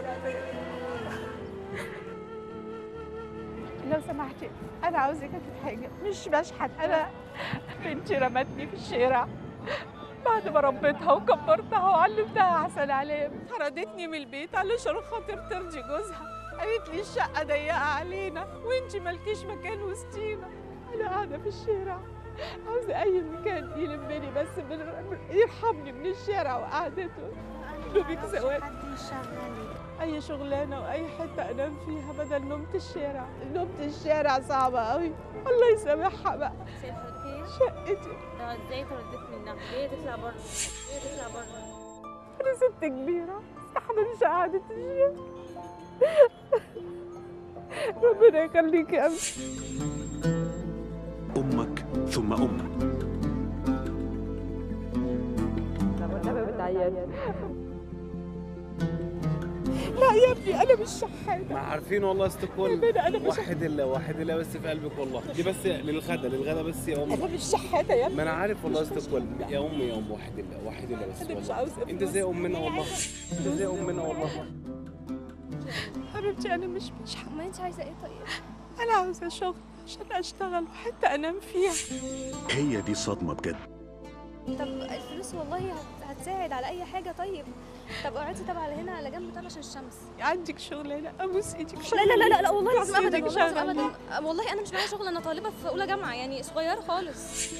لو سمحتي انا عاوزك حاجه مش بشحت انا بنتي رمتني في الشارع بعد ما ربيتها وكبرتها وعلمتها احسن علام طردتني من البيت علشان خاطر ترضي جوزها قالت لي الشقه ضيقه علينا وانتي مالكيش مكان وسطينا انا قاعده في الشارع عاوزه اي مكان يلمني بس من يرحمني من الشارع وقعدته نوبك زواج حد يشغلني اي شغلانه واي حته انام فيها بدل نومه الشارع نومه الشارع صعبه قوي الله يسامحها بقى مساء الخير شقتي طب ازاي ترديت منها ليه تطلع بره ليه تطلع بره انا ست كبيره استحملش قعده الشارع ربنا يخليكي يا أمي. أمك ثم أمك لا يا ابني انا مش شحاته ما عارفين والله استقبال ربنا انا مش وحد الله وحد الله بس في قلبك والله دي بس للغدا للغدا بس يا انا ام مش شحاته يا ابني ما انا عارف والله استقبال يا ام يا ام وحد الله وحد الله بس انا مش والله عاوزه انت زي امنا والله انت زي امنا والله حبيبتي انا مش بشحت ما انت عايزه ايه طيب انا عاوزه شغل عشان اشتغل وحتى انام فيها هي دي صدمة بجد طب الفلوس والله هت... هتساعد على اي حاجه طيب طب اقعدي طب على هنا على جنب طب عشان الشمس عندك شغلانه ابوس ايدك لا لا لا لا, لا والله العظيم ابدا سيدك والله العظيم شغل. ابدا والله انا مش معايا شغل انا طالبه في اولى جامعه يعني صغيره خالص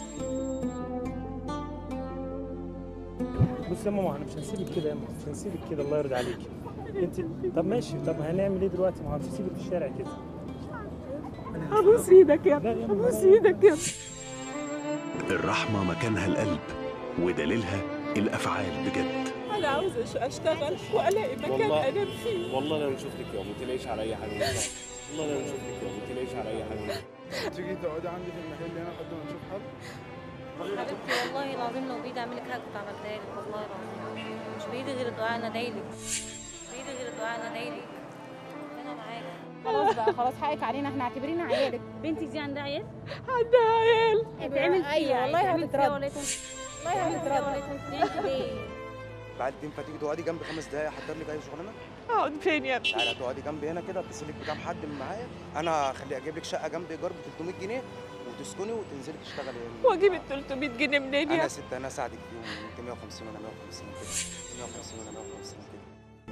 بص يا ماما احنا مش هنسيبك كده يا ماما مش هنسيبك كده الله يرضى عليك انت طب ماشي طب هنعمل ايه دلوقتي ما هنسيبك في الشارع كده ابوس ايدك يا لا يا ابني ماما، ابوس لا يا ايدك يا ابني الرحمة مكانها القلب ودليلها الأفعال بجد انا عاوزه أش- اشتغل والاقي مكان والله. انام فيه والله لا نشوفك يوم ما تلاقيش على اي حاجه من الصعب. والله لا نشوفك يوم ما تلاقيش على اي حاجه من الصعب. تيجي تقعدي عندي في المحل هنا لحد ما نشوف حل حبيبتي والله العظيم لو بايدي اعمل لك حاجه كنت عملتها لك والله العظيم مش بايدي غير الدعاء انا دايلك مش بايدي غير الدعاء انا دايلك انا معاك خلاص بقى خلاص حقك علينا احنا اعتبرينا عيالك بنتك دي عندها عيال عندها عيال اتعمل فيها أيوة، والله يتعمل فيها هتترد. ولا يتعمل والله يتعمل فيها هتترد. ولا يتعمل فيها ليه بعدين فتيجي تقعدي جنبي خمس دقايق احضر لك اي شغلانه اقعد فين يا ابني تعالى تقعدي جنبي هنا كده اتصل لك بكام حد من معايا انا اخلي اجيب لك شقه جنب ايجار ب 300 جنيه وتسكني وتنزلي تشتغلي يعني. واجيب ال 300 جنيه منين انا يا يا ست انا اساعدك فيهم يمكن 150 ولا 150 كده 150 ولا 150 كده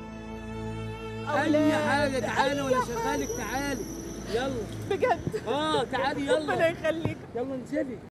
اي حاجه تعالي ولا شغالك تعالي يلا بجد اه تعالي يلا ربنا يخليك يلا انزلي